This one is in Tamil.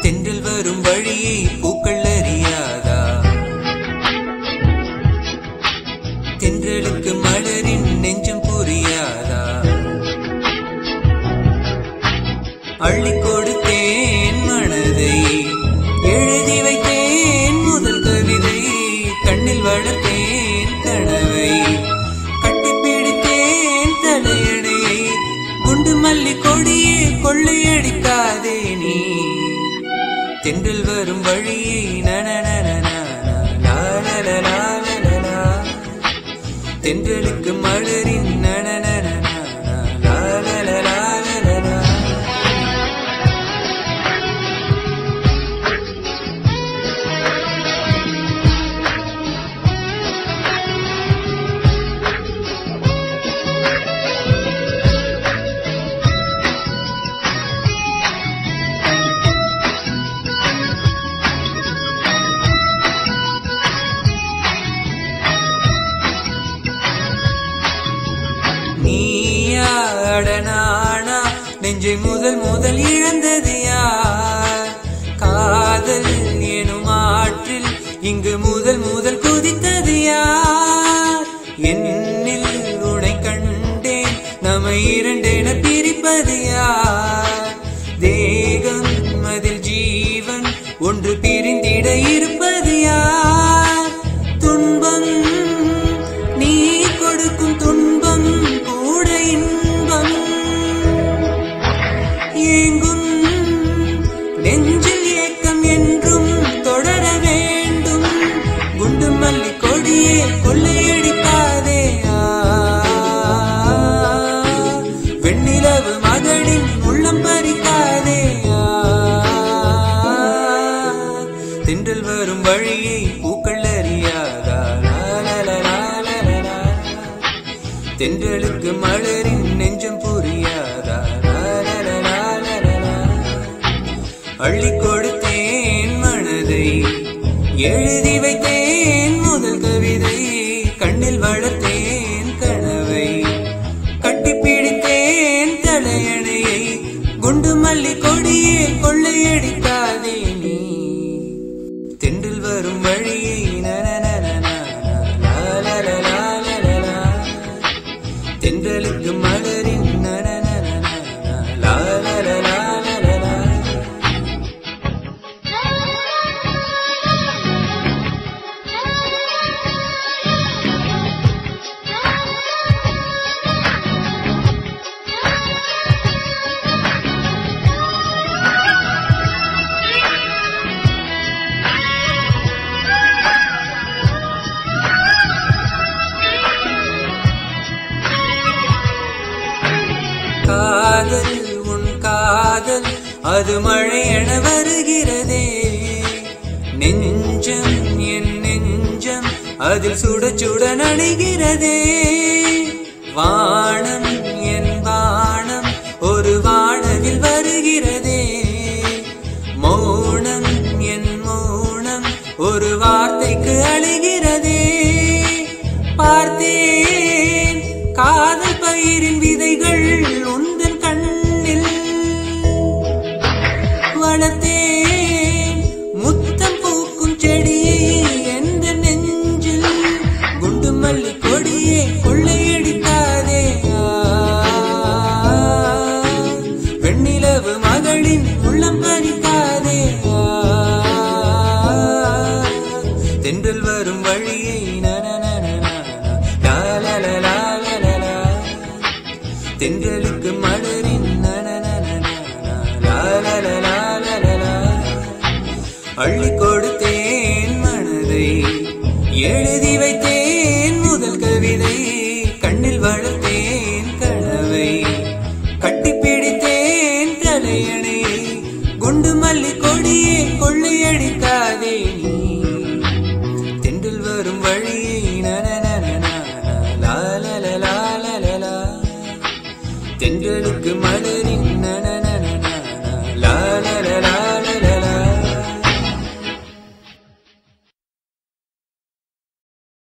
தென்றல் வரும் வழியை பூக்கள் அறியாதா தென்றலுக்கு மலரின் நெஞ்சம் புரியாதா அள்ளி கொடுத்தேன் மனதை எழுதி வைத்தேன் முதல் கவிதை கண்ணில் வளர்த்தேன் கனவை கட்டிப்பிடித்தேன் தலையணையை குண்டு மல்லி கொடியே கொள்ளையடிக்காதே நீ தென்றல் வரும் வழியை நனநனநனா, லாலலலாலலலா. தென்றலுக்கு மலரின் நனநனநனா, லாலலலாலலலா. நீயாட நானா நெஞ்சை முதல் முதல் இழந்தது யார் காதல் எனும் ஆற்றில் இங்கு முதல் முதல் குதித்தது யார் என்னில் உனை கண்டேன் நம்மை இரண்டென பிரிப்பது யார் தேகம் அதில் ஜீவன் ஒன்று பிரிந்திட இருப்பது யார் துன்பம் நீ கொடுக்கும் துன்பம் கூட இன்பம் ஏங்கும் நெஞ்சில் ஏக்கம் என்றும் தொடர வேண்டும் குண்டு மல்லி கொடியே கொள்ளையடிக்காதே ஆ. வெண்ணிலவு மகளின் உள்ளம் பறிக்காதே ஆ. தென்றல் வரும் வழியை பூக்கள் அறியாதா லாலலலாலலலா. தென்றலுக்கு மலரின் நெஞ்சம் புரியாதா லாலலலாலலலா. அள்ளி கொடுத்தேன் மனதை எழுதி வைத்தேன் முதல் கவிதை கண்ணில் வளர்த்தேன் கனவை கட்டிப்பிடித்தேன் தலையணையை குண்டு மல்லி கொடியே கொள்ளையடிக்காதே நீ தென்றல் வரும் வழியை நனநனநனா, லாலலலாலலலா. தென்றலுக்கு மலரின் நனநனநனா, லாலலலாலலலா. காதல் உன் காதல் அது மழை என வருகிறதே நெஞ்சம் என் நெஞ்சம் அதில் சுட சுட நனைகிறதே வானம் என் வானம் ஒரு வானவில் வருகிறதே மௌனம் என் மௌனம் ஒரு வார்த்தைக்கு அழுகிறதே பார்த்தேன் காதல் பயிரின் விதைகள் உந்தன் கண்ணில் வளர்த்தேன் முத்தம் பூக்கும் செடியை எந்த நெஞ்சில் குண்டு மல்லி கொடியே கொள்ளையடிக்காதே ஆ. வெண்ணிலவு மகளின் உள்ளம் பறிக்காதே ஆ. தென்றல் வரும் வழியை நனநனநனா, லாலலலாலலலா. தென்றலுக்கு மலரின் நனநனநனா, லாலலலாலலலா. அள்ளி கொடுத்தேன் மனதை எழுதி